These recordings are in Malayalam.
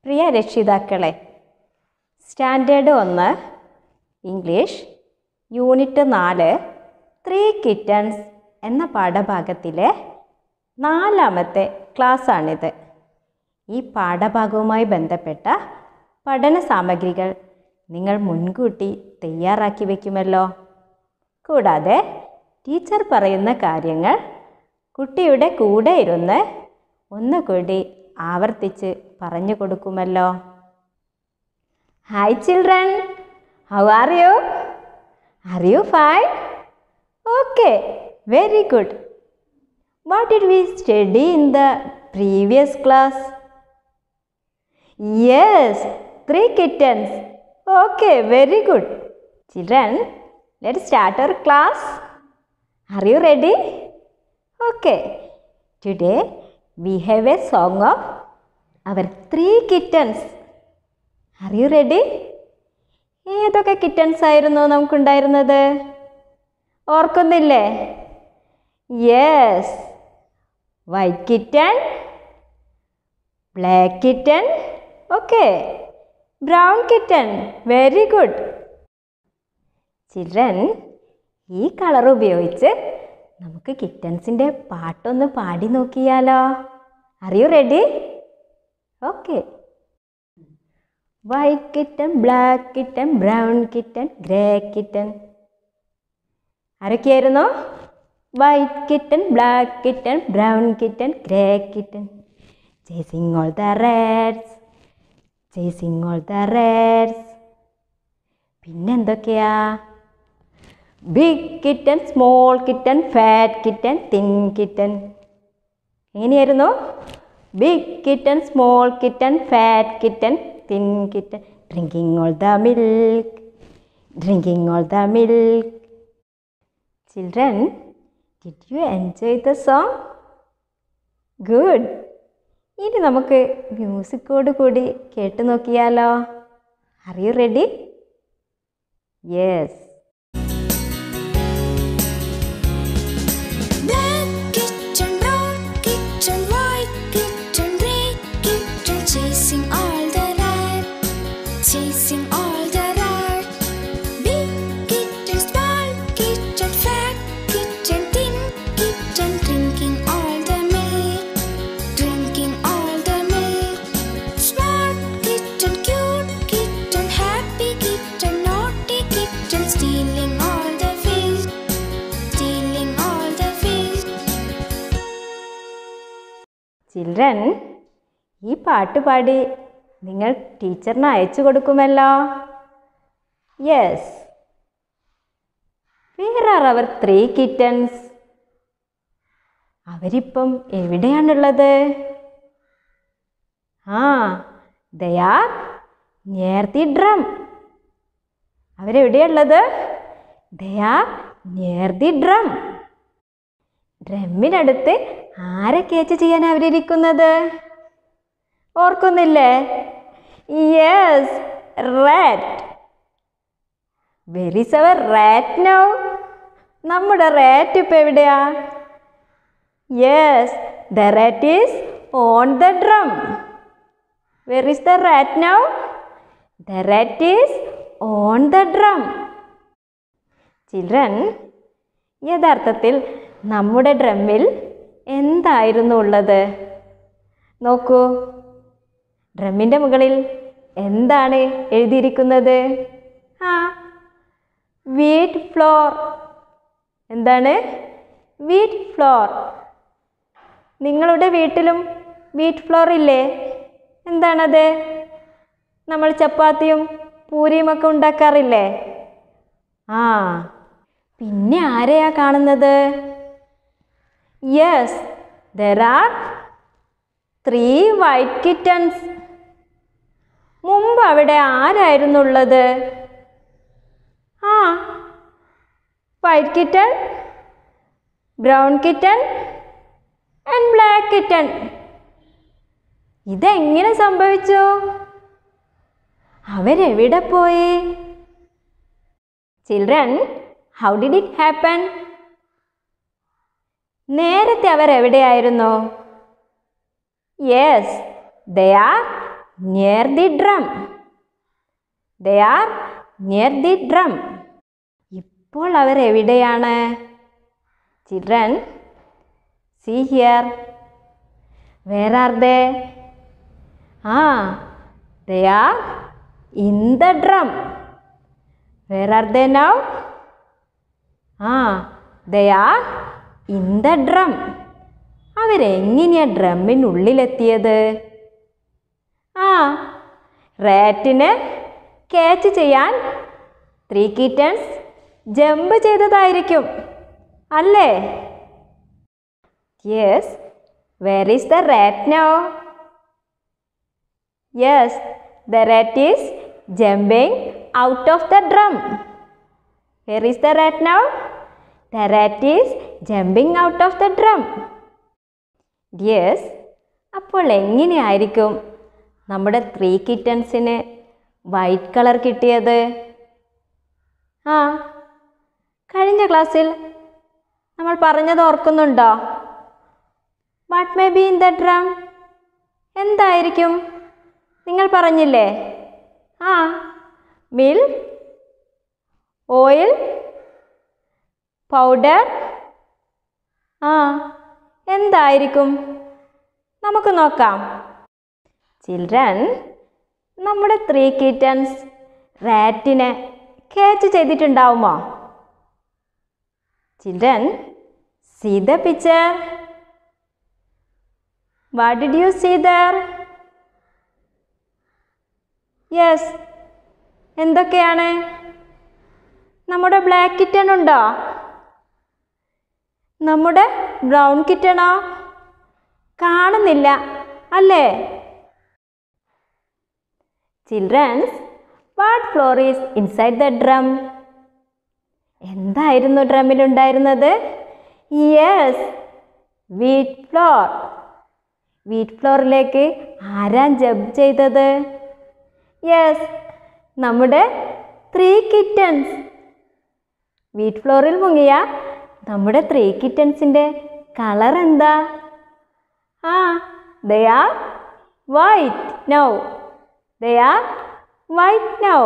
പ്രിയ രക്ഷിതാക്കളെ സ്റ്റാൻഡേർഡ് ഒന്ന് ഇംഗ്ലീഷ് യൂണിറ്റ് നാല് ത്രീ കിറ്റൺസ് എന്ന പാഠഭാഗത്തിലെ നാലാമത്തെ ക്ലാസ്സാണിത് ഈ പാഠഭാഗവുമായി ബന്ധപ്പെട്ട പഠന സാമഗ്രികൾ നിങ്ങൾ മുൻകൂട്ടി തയ്യാറാക്കി വയ്ക്കുമല്ലോ കൂടാതെ ടീച്ചർ പറയുന്ന കാര്യങ്ങൾ കുട്ടിയുടെ കൂടെ ഇരുന്ന് ഒന്നുകൂടി ആവർത്തിച്ച് പറഞ്ഞു കൊടുക്കുമല്ലോ hi children how are you are you fine okay very good what did we study in the previous class yes three kittens okay very good children let start our class are you ready okay today we have a song of our three kittens are you ready ഏതൊക്കെ കിറ്റൻസ് ആയിരുന്നു നമുക്കുണ്ടായിരുന്നത് ഓർക്കുന്നില്ലേ yes white kitten black kitten okay brown kitten very good children ഈ കളർ ഉപയോഗിച്ച് നമുക്ക് കിറ്റൻസിൻ്റെ പാട്ടൊന്ന് പാടി നോക്കിയാലോ are you ready okay white kitten black kitten brown kitten grey kitten ആരൊക്കെയായിരുന്നു white kitten black kitten brown kitten grey kitten chasing all the rats chasing all the rats പിന്നെന്തൊക്കെയാ big kitten small kitten fat kitten thin kitten എങ്ങനെയായിരുന്നു big kitten small kitten fat kitten thin kitten drinking all the milk drinking all the milk children did you enjoy the song good ഇനി നമുക്ക് മ്യൂസിക്കോട് കൂടി കേട്ടു നോക്കിയാലോ are you ready yes Black kitten, brown kitten, white kitten, red kitten, chasing all the rat, chasing all the rat. Big kitten, small kitten, fat kitten, thin kitten, drinking all the milk, drinking all the milk. Smart kitten, cute kitten, happy kitten, naughty kitten, stealing all the fish, stealing all the fish. Children ഈ പാട്ട് പാടി നിങ്ങൾ ടീച്ചറിന് അയച്ചു കൊടുക്കുമല്ലോ yes where are our three kittens അവരിപ്പം എവിടെയാണുള്ളത് ആ ദയാർ നിയർ ദി ഡ്രം അവരെവിടെയുള്ളത് ദയാർ നിയർ ദി ഡ്രം ഡ്രമ്മിനടുത്ത് ആരെ കേച്ച് ചെയ്യാൻ അവരിയ്ക്കുന്നത് ഓർക്കുന്നില്ലേ yes rat very sour rat no നമ്മുടെ റാറ്റ് ഇപ്പം എവിടെയാ yes the rat is on the drum where is the rat now the rat is on the drum children യഥാർത്ഥത്തിൽ നമ്മുടെ ഡ്രമ്മിൽ എന്തായിരുന്നു ഉള്ളത് നോക്കൂ ഡ്രമ്മിൻ്റെ മുകളിൽ എന്താണ് എഴുതിയിരിക്കുന്നത് ആ വീറ്റ് ഫ്ലോർ എന്താണ് വീറ്റ് ഫ്ലോർ നിങ്ങളുടെ വീട്ടിലും വീറ്റ് ഫ്ലോർ ഇല്ലേ എന്താണത് നമ്മൾ ചപ്പാത്തിയും പൂരിയും ഒക്കെ ഉണ്ടാക്കാറില്ലേ ആ പിന്നെ ആരെയാ കാണുന്നത് yes there are three white kittens മുമ്പ് അവിടെ ആരായിരുന്നു ഉള്ളത് ആ white kitten brown kitten and black kitten ഇതെങ്ങനെ സംഭവിച്ചു അവരെവിടെ പോയി children how did it happen നേരത്തെ അവർ എവിടെയായിരുന്നു yes they are near the drum they are near the drum ഇപ്പോൾ അവർ എവിടെയാണ് children see here where are they ആ they are in the drum where are they now ആ they are in the drum അവരെങ്ങനെയാ ഡ്രമ്മിനുള്ളിലെത്തിയത് ആ റാറ്റിന് ക്യാച്ച് ചെയ്യാൻ ത്രീ കിറ്റൺസ് ജമ്പ് ചെയ്തതായിരിക്കും അല്ലേ yes where is the rat no yes the rat is jumping out of the drum where is the rat now the rat is jumping out of the drum yes അപ്പോൾ എങ്ങനെയായിരിക്കും നമ്മുടെ ത്രീ കിറ്റൺസിന് വൈറ്റ് കളർ കിട്ടിയത് ആ കഴിഞ്ഞ ക്ലാസ്സിൽ നമ്മൾ പറഞ്ഞത് ഓർക്കുന്നുണ്ടോ what may be in the drum എന്തായിരിക്കും നിങ്ങൾ പറഞ്ഞില്ലേ ആ മിൽക്ക് ഓയിൽ പൗഡർ ആ എന്തായിരിക്കും നമുക്ക് നോക്കാം ചിൽഡ്രൻ നമ്മുടെ ത്രീ കിറ്റൺസ് റാറ്റിനെ ക്യാച്ച് ചെയ്തിട്ടുണ്ടാവുമോ children see the picture what did you see there yes എന്തൊക്കെയാണ് നമ്മുടെ ബ്ലാക്ക് കിറ്റൺ ഉണ്ടോ നമ്മുടെ ബ്രൗൺ കിറ്റണോ കാണുന്നില്ല അല്ലേ childrens what flour is inside the drum എന്തായിരുന്നു ഡ്രമ്മിലുണ്ടായിരുന്നത് യെസ് വീറ്റ് ഫ്ലോർ വീറ്റ് ഫ്ലോറിലേക്ക് ആരാ ജബ് ചെയ്തത് യെസ് നമ്മുടെ ത്രീ കിറ്റൺസ് വീറ്റ് ഫ്ലോറിൽ മുങ്ങിയ നമ്മുടെ ത്രീ കിറ്റൺസിൻ്റെ കളർ എന്താ ആ they are white now they are white now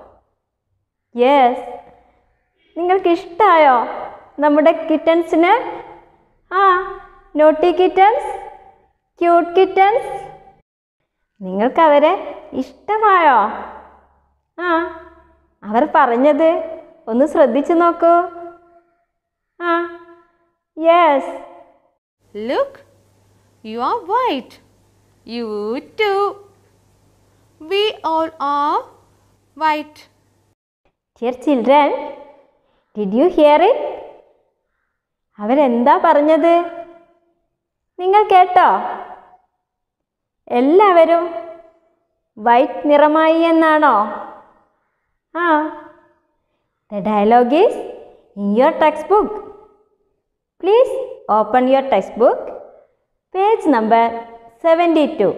yes നിങ്ങൾക്ക് ഇഷ്ടമായോ നമ്മുടെ കിറ്റൺസിന് ആ നോട്ടി കിറ്റൺസ് ക്യൂട്ട് കിറ്റൺസ് നിങ്ങൾക്ക് അവരെ ഇഷ്ടമായോ ആ അവർ പറഞ്ഞത് ഒന്ന് ശ്രദ്ധിച്ചു നോക്കൂ ആ yes Look, you are white. You too. We all are white. Dear children did you hear it അവരെന്താ പറഞ്ഞത് നിങ്ങൾ കേട്ടോ എല്ലാവരും വൈറ്റ് നിറമായി എന്നാണോ ആ the dialogue is in your text book please open your text book page number seventy two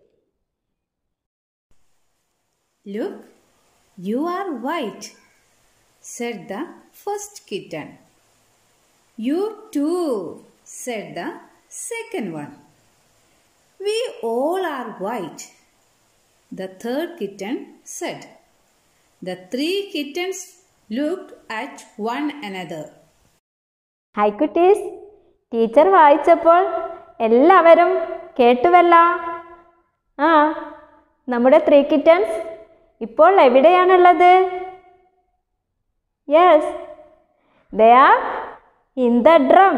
Look, you are white, said the first kitten. You too, said the second one. We all are white, the third kitten said. The three kittens looked at one another. Hi കുട്ടീസ് ടീച്ചർ വായിച്ചപ്പോൾ എല്ലാവരും കേട്ടുവല്ലോ ആ നമ്മുടെ ത്രീ കിറ്റൺസ് ഇപ്പോൾ എവിടെയാണുള്ളത് yes they are in the drum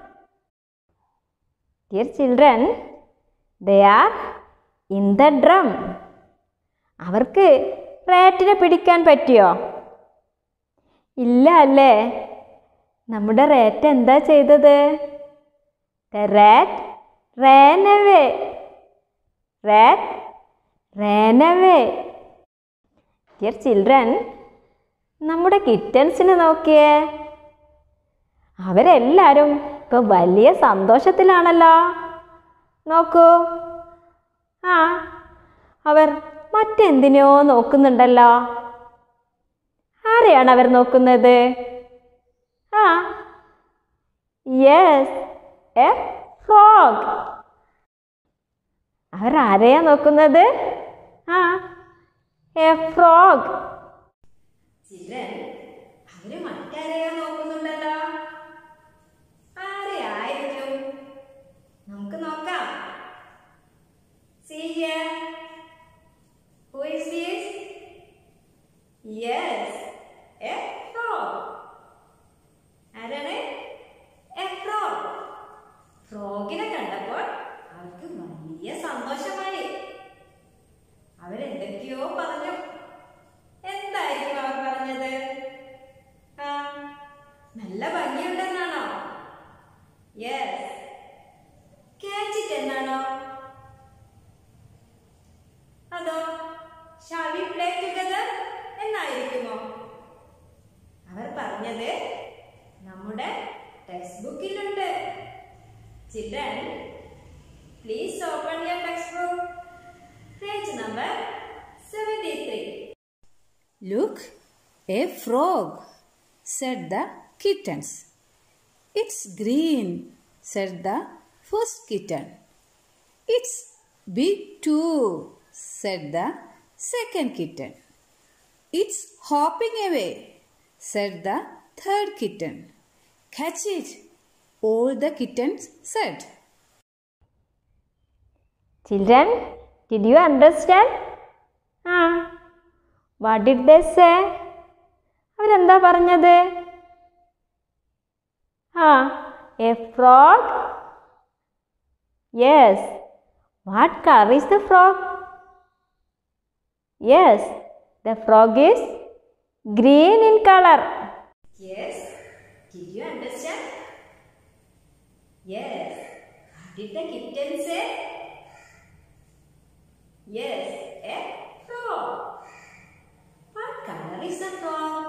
dear children they are in the drum അവർക്ക് റാറ്റിനെ പിടിക്കാൻ പറ്റിയോ ഇല്ല അല്ലേ നമ്മുടെ റാറ്റ് എന്താ ചെയ്തത് the rat ran away rat ran away dear children നമ്മുടെ കിറ്റൻസിന് നോക്കിയേ അവരെല്ലാവരും ഇപ്പോൾ വലിയ സന്തോഷത്തിലാണല്ലോ നോക്കൂ ആ അവർ മറ്റെന്തിനോ നോക്കുന്നുണ്ടല്ലോ ആരെയാണ് അവർ നോക്കുന്നത് ആ യെസ് എ ഫ്രോഗ് അവർ ആരെയാ നോക്കുന്നത് ആ എ ഫ്രോഗ് ചിൽഡ്രൻ അവര് മറ്റാരെയോ നോക്കുന്നുണ്ടല്ലോ ആരെ ആയിരിക്കും നമുക്ക് നോക്കാം See here. Who is this? Yes, a frog. ആരാണ് എ ഫ്രോഗ് ഫ്രോഗിനെ കണ്ടപ്പോൾ അവർക്ക് വലിയ സന്തോഷമായി അവരെന്തൊക്കെയോ പറഞ്ഞു എന്തായിരിക്കും അവർ പറഞ്ഞത് ആ നല്ല ഭംഗിയുണ്ടെന്നാണോ യെസ് കാച്ചിട്ട് എന്നാണോ അതോ ഷാൽ വി പ്ലേ ടുഗദർ എന്നായിരിക്കുമോ അവർ പറഞ്ഞത് നമ്മുടെ ടെക്സ്റ്റ് ബുക്കിലുണ്ട് children please open your text book page number seventy three Look, a frog, said the kittens. It's green, said the first kitten. It's big too, said the second kitten. It's hopping away, said the third kitten. Catch it, all the kittens said. Children did you understand ആ വാട്ട് ഡിഡ് ദേ സേ അവരെന്താ പറഞ്ഞത് ആ a frog yes what colour is the frog yes the frog is green in colour Yes. Did you understand? Yes. What did the kitten say? Yes, a frog. What color is the frog?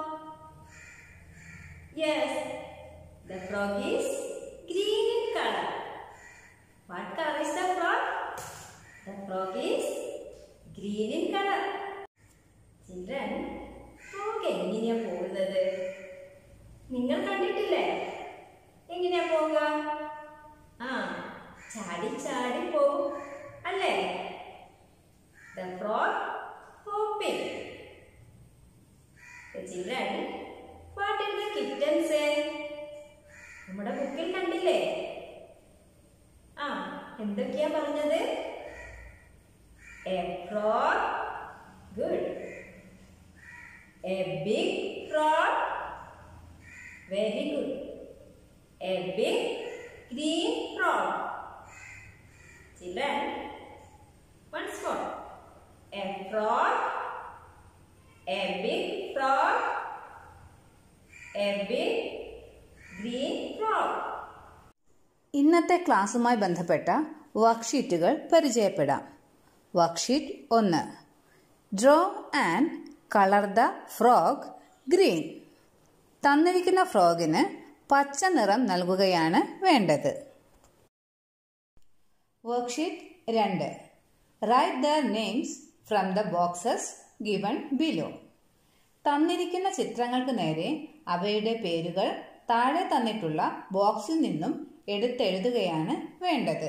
Yes, the frog is green in color. What color is the frog? The frog is green in color. Children, frog എങ്ങനെയാ പോകുന്നത് നിങ്ങൾ കണ്ടിട്ടില്ലേ എങ്ങനെയാ പോവുക ആ ചാടി ചാടി പോവും അല്ലേ the frog hopping children what in the kitten say നമ്മുടെ ബുക്കിൽ കണ്ടില്ലേ ആ എന്തൊക്കെയാ പറഞ്ഞത് a frog good a big frog Very good. A big green frog. Children, once more. A frog, a big frog, a big green frog. ഇന്നത്തെ ക്ലാസ്സുമായി ബന്ധപ്പെട്ട വർക്ക്ഷീറ്റുകൾ പരിചയപ്പെടാം വർക്ക്ഷീറ്റ് ഒന്ന് draw and colour the frog green തന്നിരിക്കുന്ന ഫ്രോഗിന് പച്ച നിറം നൽകുകയാണ് വേണ്ടത് വർക്ക്ഷീറ്റ് രണ്ട് write the names from the boxes given below തന്നിരിക്കുന്ന ചിത്രങ്ങൾക്ക് നേരെ അവയുടെ പേരുകൾ താഴെ തന്നിട്ടുള്ള ബോക്സിൽ നിന്നും എടുത്തെഴുതുകയാണ് വേണ്ടത്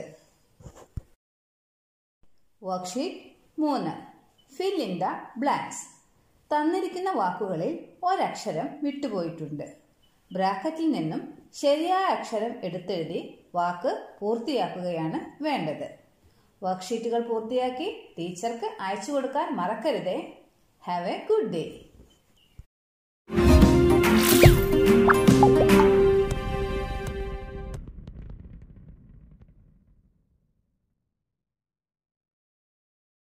വർക്ക്ഷീറ്റ് മൂന്ന് ഫിൽ ഇൻ ദ ബ്ലാങ്ക്സ് തന്നിരിക്കുന്ന വാക്കുകളിൽ ഒരക്ഷരം വിട്ടുപോയിട്ടുണ്ട് ബ്രാക്കറ്റിൽ നിന്നും ശരിയായ അക്ഷരം എടുത്തെഴുതി വാക്ക് പൂർത്തിയാക്കുകയാണ് വേണ്ടത് വർക്ക്ഷീറ്റുകൾ പൂർത്തിയാക്കി ടീച്ചർക്ക് അയച്ചു കൊടുക്കാൻ മറക്കരുതേ ഹാവ് എ ഗുഡ് ഡേ